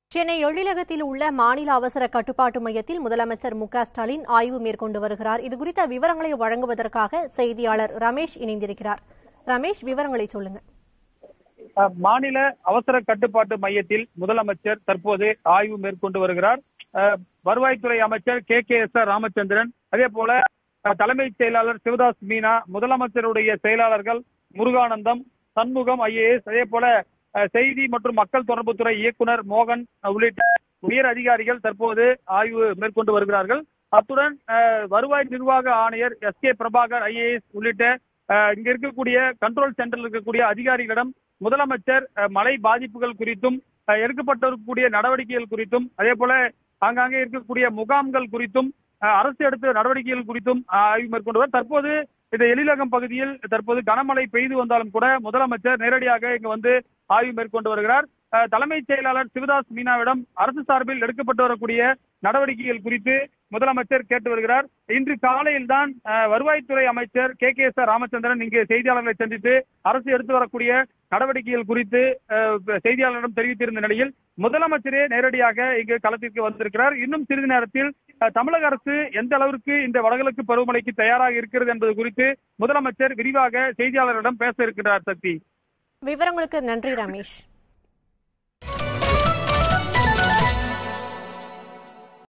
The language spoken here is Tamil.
சென்னை எழிலகத்தில் உள்ள மாநில அவசர கட்டுப்பாட்டு மையத்தில் முதலமைச்சர் மு க ஸ்டாலின் ஆய்வு மேற்கொண்டு வருகிறார் இதுகுறித்த விவரங்களை வழங்குவதற்காக செய்தியாளர் ரமேஷ் இணைந்திருக்கிறார் ரமேஷ் விவரங்களை சொல்லுங்க அஹ், மாநில அவசர கட்டுப்பாட்டு மையத்தில் முதலமைச்சர் தற்போது ஆய்வு மேற்கொண்டு வருகிறார் அஹ், வருவாய்த்துறை அமைச்சர் K K S R Ramachandran அதே போல அஹ், தலைமைச் செயலாளர் சிவதாஸ் மீனா முதலமைச்சருடைய செயலாளர்கள் முருகானந்தம் சண்முகம் ஐஏஎஸ் அதே போல அஹ், செய்தி மற்றும் மக்கள் தொடர்புத்துறை இயக்குனர் மோகன் அஹ், உள்ளிட்ட உயர் அதிகாரிகள் தற்போது ஆய்வு மேற்கொண்டு வருகிறார்கள் அத்துடன் அஹ், வருவாய் நிர்வாக ஆணையர் எஸ் கே பிரபாகர் ஐஏஎஸ் உள்ளிட்ட அஹ், இங்க இருக்கக்கூடிய கண்ட்ரோல் சென்டரில் இருக்கக்கூடிய அதிகாரிகளிடம் முதலமைச்சர் அஹ், மழை பாதிப்புகள் குறித்தும் அஹ், எடுக்கப்பட்டிருக்கக்கூடிய நடவடிக்கைகள் குறித்தும் அதே போல ஆங்காங்கே இருக்கக்கூடிய முகாம்கள் குறித்தும் அஹ், அரசு எடுத்த நடவடிக்கைகள் குறித்தும் அஹ், ஆய்வு மேற்கொண்டு வருவார். தற்போது இந்த எழிலகம் பகுதியில் தற்போது கனமழை பெய்து வந்தாலும் கூட முதலமைச்சர் நேரடியாக இங்கு வந்து ஆய்வு மேற்கொண்டு வருகிறார் அஹ், தலைமைச் செயலாளர் சிவதாஸ் மீனாவிடம் அரசு சார்பில் எடுக்கப்பட்டு வரக்கூடிய நடவடிக்கைகள் குறித்து முதலமைச்சர் கேட்டு வருகிறார் இன்று காலையில் தான் வருவாய்த்துறை அமைச்சர் K K S R Ramachandran இங்கு செய்தியாளர்களை சந்தித்து அரசு எடுத்து வரக்கூடிய நடவடிக்கைகள் குறித்து அஹ், செய்தியாளர்களிடம் தெரிவித்திருந்த நிலையில் முதலமைச்சரே நேரடியாக இங்கு களத்திற்கு வந்திருக்கிறார் இன்னும் சிறிது நேரத்தில் அஹ், தமிழக அரசு எந்த அளவிற்கு இந்த வடகிழக்கு பருவமழைக்கு தயாராக இருக்கிறது என்பது குறித்து முதலமைச்சர் விரிவாக செய்தியாளர்களிடம் பேச இருக்கிறார் சக்தி விவரங்களுக்கு நன்றி ரமேஷ்